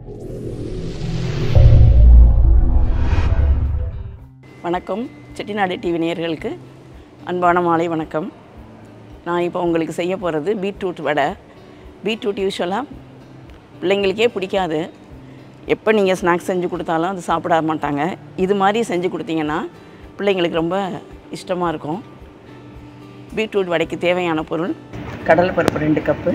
வணக்கம் செட்டிநாடு டிவி நேயர்களுக்கு அன்பான மாலை வணக்கம் நான் இப்போ உங்களுக்கு செய்ய போகிறது பீட்ரூட் வடை பீட்ரூட் யூஸ்வலாக பிள்ளைங்களுக்கே பிடிக்காது எப்போ நீங்கள் ஸ்நாக்ஸ் செஞ்சு கொடுத்தாலும் அது சாப்பிட மாட்டாங்க இது மாதிரி செஞ்சு கொடுத்தீங்கன்னா பிள்ளைங்களுக்கு ரொம்ப இஷ்டமாக இருக்கும் பீட்ரூட் வடைக்கு தேவையான பொருள் கடலைப்பருப்பு ரெண்டு கப்பு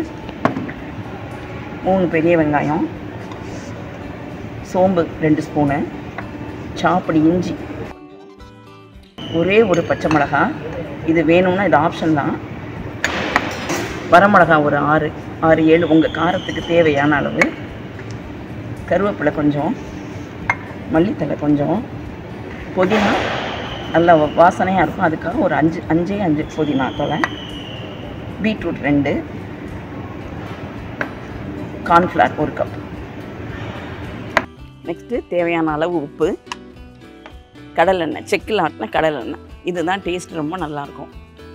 மூணு பெரிய வெங்காயம் சோம்பு ரெண்டு ஸ்பூனு சாப்பிடி இஞ்சி ஒரே ஒரு பச்சை மிளகா இது வேணும்னா இது ஆப்ஷன் தான் வரமிளகா ஒரு ஆறு ஆறு ஏழு உங்கள் காரத்துக்கு தேவையான அளவு கருவேப்பிலை கொஞ்சம் மல்லித்தலை கொஞ்சம் புதினா நல்லா வா- வாசனையாக இருக்கும் அதுக்காக ஒரு அஞ்சு அஞ்சே அஞ்சு புதினா தலை பீட்ரூட் ரெண்டு கார்ன்ஃப்ளவர் ஒரு கப் நெக்ஸ்ட்டு தேவையான அளவு உப்பு கடலெண்ணெய் செக்கில் ஆட்டின கடலெண்ணெய் இதுதான் டேஸ்ட் ரொம்ப நல்லாயிருக்கும்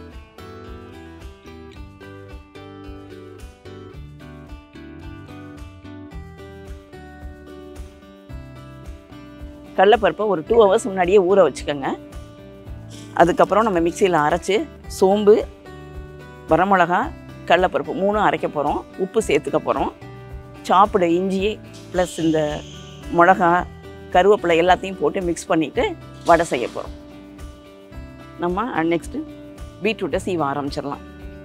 கடலைப்பருப்பை ஒரு டூ ஹவர்ஸ் முன்னாடியே ஊற வச்சுக்கோங்க அதுக்கப்புறம் நம்ம மிக்சியில் அரைச்சி சோம்பு வரமிளகா கடலைப்பருப்பு மூணும் அரைக்க போகிறோம் உப்பு சேர்த்துக்க போகிறோம் சாப்பிட இஞ்சி ப்ளஸ் இந்த மிளகா கருவேப்பிலை எல்லாத்தையும் போட்டு மிக்ஸ் பண்ணிவிட்டு வடை செய்ய போகிறோம் நம்ம நெக்ஸ்ட்டு பீட்ரூட்டை சீவ ஆரம்பிச்சிடலாம்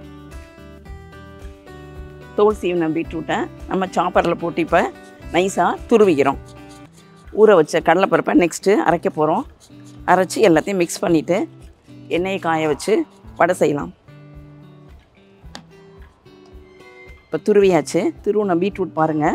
தோல் சீவின பீட்ரூட்டை நம்ம சாப்பரில் போட்டு இப்போ நைஸாக துருவிக்கிறோம் ஊற வச்ச கடலைப்பருப்பை நெக்ஸ்ட்டு அரைக்க போகிறோம் அரைச்சி எல்லாத்தையும் மிக்ஸ் பண்ணிவிட்டு எண்ணெயை காய வச்சு வடை செய்யலாம் இப்போ துருவியாச்சு துருவின பீட்ரூட் பாருங்கள்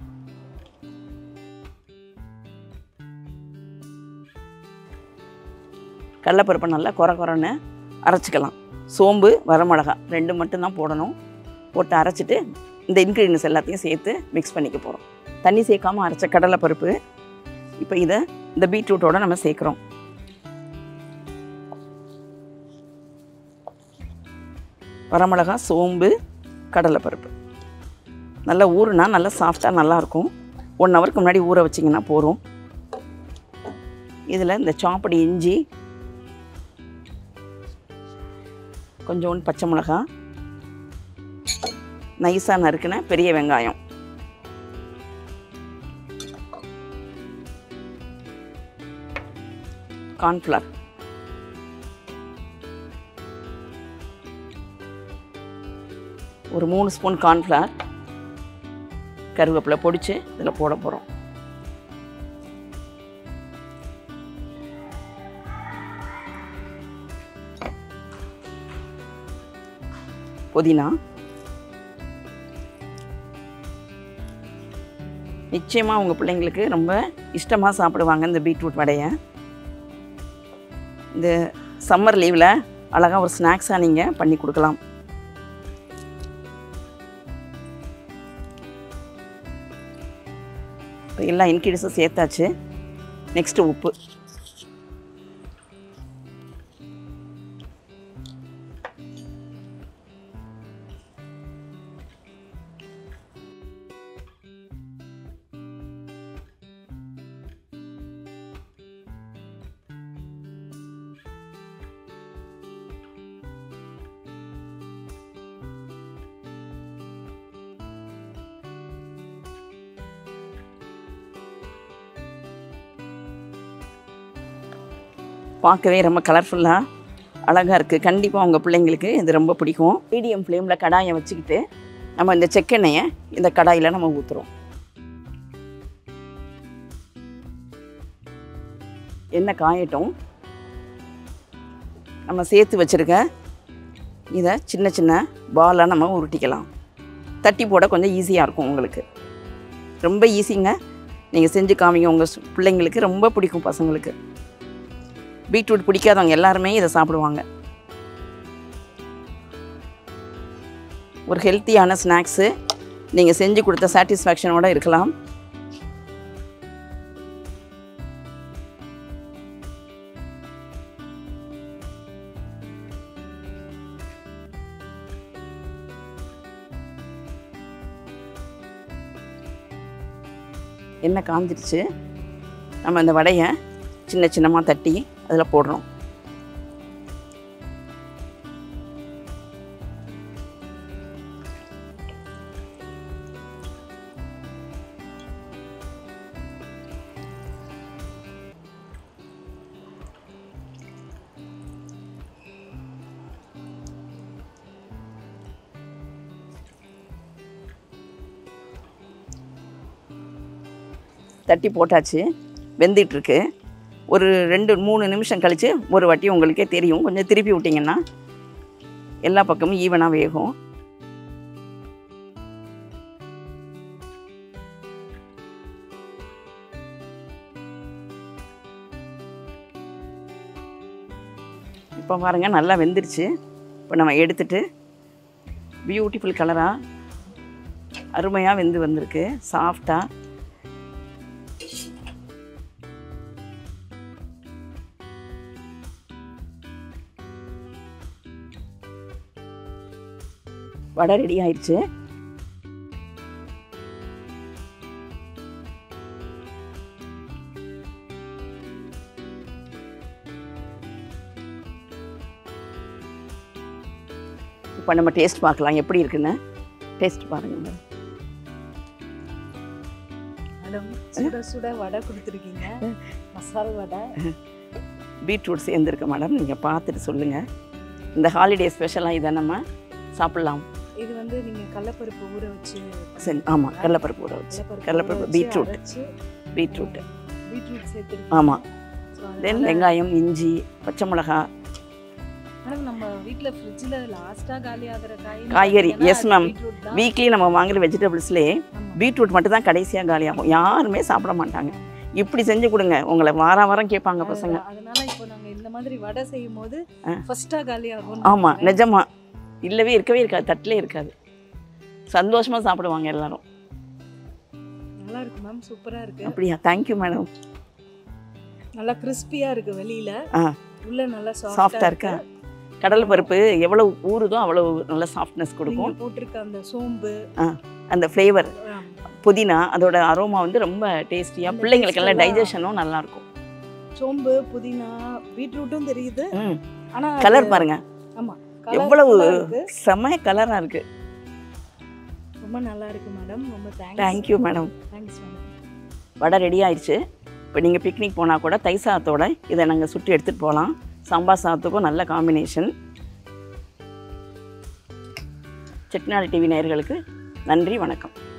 கடலைப்பருப்பை நல்லா குறை குறைன்னு அரைச்சிக்கலாம் சோம்பு வரமிளகா ரெண்டு மட்டும்தான் போடணும் போட்டு அரைச்சிட்டு இந்த இன்க்ரீடியன்ஸ் எல்லாத்தையும் சேர்த்து மிக்ஸ் பண்ணிக்க போகிறோம் தண்ணி சேர்க்காம அரைச்ச கடலைப்பருப்பு இப்போ இதை இந்த பீட்ரூட்டோட நம்ம சேர்க்குறோம் வரமிளகா சோம்பு கடலைப்பருப்பு நல்லா ஊறுனா நல்லா சாஃப்டாக நல்லாயிருக்கும் ஒன் ஹவருக்கு முன்னாடி ஊற வச்சிங்கன்னா போதும் இதில் இந்த சாப்படி இஞ்சி கொஞ்சோண்டு பச்சை மிளகா நைஸாக நறுக்கின பெரிய வெங்காயம் கார்ன்ஃப்ளவர் ஒரு மூணு ஸ்பூன் கார்ன்ஃப்ளவர் கருவேப்பிலை பொடிச்சு இதில் போட போகிறோம் புதினா நிச்சயமாக உங்கள் பிள்ளைங்களுக்கு ரொம்ப இஷ்டமாக சாப்பிடுவாங்க இந்த பீட்ரூட் வடையை இந்த சம்மர் லீவில் அழகாக ஒரு ஸ்நாக்ஸாக நீங்கள் பண்ணி கொடுக்கலாம் இப்போ எல்லா இன்க்ரீடியன்ஸும் சேர்த்தாச்சு நெக்ஸ்ட்டு உப்பு பார்க்கவே ரொம்ப கலர்ஃபுல்லாக அழகாக இருக்குது கண்டிப்பாக உங்கள் பிள்ளைங்களுக்கு இது ரொம்ப பிடிக்கும் மீடியம் ஃப்ளேமில் கடாயை வச்சுக்கிட்டு நம்ம இந்த செக்கெண்ணெயை இந்த கடாயில் நம்ம ஊற்றுறோம் எண்ணெய் காயட்டும் நம்ம சேர்த்து வச்சுருக்க இதை சின்ன சின்ன பாலாக நம்ம உருட்டிக்கலாம் தட்டி போட கொஞ்சம் ஈஸியாக இருக்கும் உங்களுக்கு ரொம்ப ஈஸிங்க நீங்கள் செஞ்சு காமிங்க உங்கள் பிள்ளைங்களுக்கு ரொம்ப பிடிக்கும் பசங்களுக்கு பீட்ரூட் பிடிக்காதவங்க எல்லாருமே இதை சாப்பிடுவாங்க ஒரு ஹெல்த்தியான ஸ்நாக்ஸு நீங்கள் செஞ்சு கொடுத்த சாட்டிஸ்ஃபேக்ஷனோட இருக்கலாம் எண்ணெய் காஞ்சிருச்சு நம்ம இந்த வடையை சின்ன சின்னமாக தட்டி அதில் போடுறோம் தட்டி போட்டாச்சு வெந்துட்டுருக்கு ஒரு ரெண்டு மூணு நிமிஷம் கழித்து ஒரு வாட்டி உங்களுக்கே தெரியும் கொஞ்சம் திருப்பி விட்டிங்கன்னா எல்லா பக்கமும் ஈவனாக வேகும் இப்போ பாருங்கள் நல்லா வெந்துருச்சு இப்போ நம்ம எடுத்துட்டு பியூட்டிஃபுல் கலராக அருமையாக வெந்து வந்திருக்கு சாஃப்டாக வடை ரெடி ஆயிடுச்சு இப்போ நம்ம டேஸ்ட் பார்க்கலாம் எப்படி இருக்குன்னு டேஸ்ட் பாருங்க மேடம் சுட சுட வடை கொடுத்துருக்கீங்க மசால் வடை பீட்ரூட் சேர்ந்துருக்கு மேடம் நீங்கள் பார்த்துட்டு சொல்லுங்கள் இந்த ஹாலிடே ஸ்பெஷலாக இதை நம்ம சாப்பிட்லாம் இது வந்து நீங்க கடலப்பருப்பு ஊற வச்சு சரி ஆமாம் கடலைப்பருப்பு ஊற வச்சு கடலைப்பருப்பு பீட்ரூட் பீட்ரூட் பீட்ரூட் சேர்த்து ஆமா. தென் வெங்காயம் இஞ்சி பச்சை மிளகா மேடம் நம்ம வீட்ல ஃப்ரிட்ஜ்ல லாஸ்டா காலி ஆகுற காய் காய்கறி, yes, ma'am. பீட்ரூட் தான் வீக்லி நம்ம வாங்குற வெஜிடபிள்ஸ்லேயே ஆமா. பீட்ரூட் மட்டும் தான் கடைசியாக காலியாகும் யாருமே சாப்பிட மாட்டாங்க இப்படி செஞ்சு கொடுங்க உங்களை வாரம் வாரம் கேட்பாங்க பசங்க அதுதான். அதனால இப்போ நாங்க இந்த மாதிரி வடை செய்யும் போது ஆ. ஃபர்ஸ்டா காலி ஆகும் ஆமாம் நிஜமா இல்லவே இருக்கவே இருக்காது தட்டிலே இருக்காது சந்தோஷமாக சாப்பிடுவாங்க எல்லாரும் நல்லா இருக்கு மேம் சூப்பரா இருக்கு அப்படியா தேங்க்யூ மேடம் நல்லா கிறிஸ்பியா இருக்கு வெளியில ஆ உள்ள நல்லா சாஃப்டாக சாஃப்டா இருக்கா கடலை பருப்பு எவ்வளோ ஊறுதோ அவ்வளோ நல்ல சாஃப்ட்னஸ் கொடுக்கும் நீங்க போட்டிருக்க அந்த சோம்பு அந்த ஃப்ளேவர் ஆ, புதினா அதோட அரோமா வந்து ரொம்ப டேஸ்டியாக அந்த பிள்ளைங்களுக்கெல்லாம் taste எல்லாம் டைஜஷனும் நல்லாயிருக்கும் சோம்பு புதினா பீட்ரூட்டும் தெரியுது ம் ஆனா கலர் பாருங்க ஆமா எவ்வளவு colourful-ஆ இருக்கு செம்ம கலராக இருக்குது ரொம்ப நல்லா இருக்கு மேடம் ரொம்ப thanks thank you madam thanks madam வடை ரெடி ஆயிடுச்சு இப்போ நீங்கள் பிக்னிக் போனால் கூட தை சாதத்தோட இதை நாங்கள் சுட்டு எடுத்துகிட்டு போகலாம் சாம்பார் சாதத்துக்கும் நல்ல காம்பினேஷன் செட்டிநாடு டிவி நேயர்களுக்கு நன்றி வணக்கம்